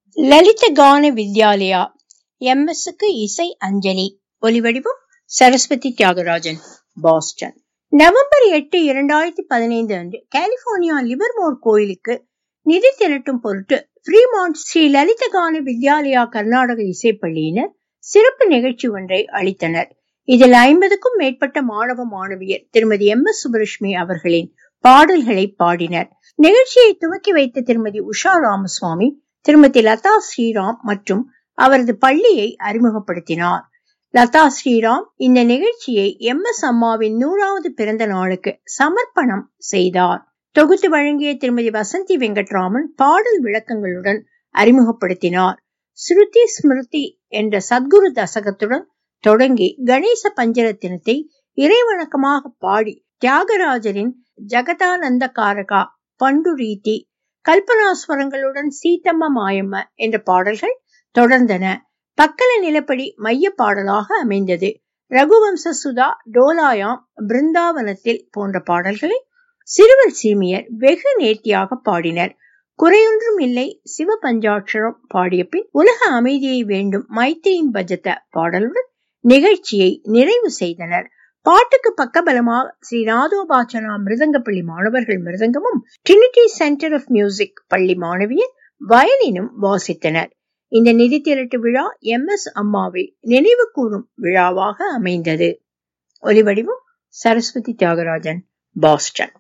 லலித கான வித்யாலயா எம்எஸ்க்கு இசை அஞ்சலி ஒலிவடிவம் சரஸ்வதி தியாகராஜன் பாஸ்டன் நவம்பர் எட்டு இரண்டாயிரத்தி பதினைந்து அன்று கலிபோர்னியா லிவர்மோர் கோயிலுக்கு நிதி திரட்டும் பொருட்டு ஃப்ரீமாண்ட் ஸ்ரீ லலித கான வித்யாலயா கர்நாடக இசைப்பள்ளியினர் சிறப்பு நிகழ்ச்சி ஒன்றை அளித்தனர் இதில் ஐம்பதுக்கும் மேற்பட்ட மாணவ மாணவியர் திருமதி எம் எஸ் சுப்பலட்சுமி அவர்களின் பாடல்களை பாடினர் நிகழ்ச்சியை துவக்கி வைத்த திருமதி உஷா ராமசுவாமி திருமதி லதா ஸ்ரீராம் மற்றும் அவரது பள்ளியை அறிமுகப்படுத்தினார் லதா ஸ்ரீராம் இந்த நிகழ்ச்சியை எம் எஸ் அம்மாவின் நூறாவது பிறந்த நாளுக்கு சமர்ப்பணம் செய்தார் தொகுத்து வழங்கிய திருமதி வசந்தி வெங்கட்ராமன் பாடல் விளக்கங்களுடன் அறிமுகப்படுத்தினார் ஸ்ருதி ஸ்மிருதி என்ற சத்குரு தசகத்துடன் தொடங்கி கணேச பஞ்சரத்தினத்தை இறைவணக்கமாக பாடி தியாகராஜரின் ஜெகதானந்த காரகா பண்டுரீதி கல்பனாஸ்வரங்களுடன் சீத்தம்ம மாயம்ம என்ற பாடல்கள் தொடர்ந்தன பக்கல நிலப்படி மைய பாடலாக அமைந்தது ரகுவம்ச சுதா டோலாயாம் பிருந்தாவனத்தில் போன்ற பாடல்களை சிறுவர் சீமியர் வெகு நேர்த்தியாக பாடினர் குறையொன்றும் இல்லை சிவ பஞ்சாட்சரம் பாடிய பின் உலக அமைதியை வேண்டும் மைத்திரியும் பஜத பாடலுடன் நிகழ்ச்சியை நிறைவு செய்தனர் பாட்டுக்கு பக்கபலமாக ஸ்ரீ நாதோபாச்சனா மிருதங்கப்பள்ளி மாணவர்கள் மிருதங்கமும் ட்ரினிட்டி சென்டர் ஆஃப் மியூசிக் பள்ளி மாணவியர் வயலினும் வாசித்தனர் இந்த நிதி திரட்டு விழா எம் எஸ் அம்மாவை நினைவு கூறும் விழாவாக அமைந்தது ஒலிவடிவம் சரஸ்வதி தியாகராஜன் பாஸ்டன்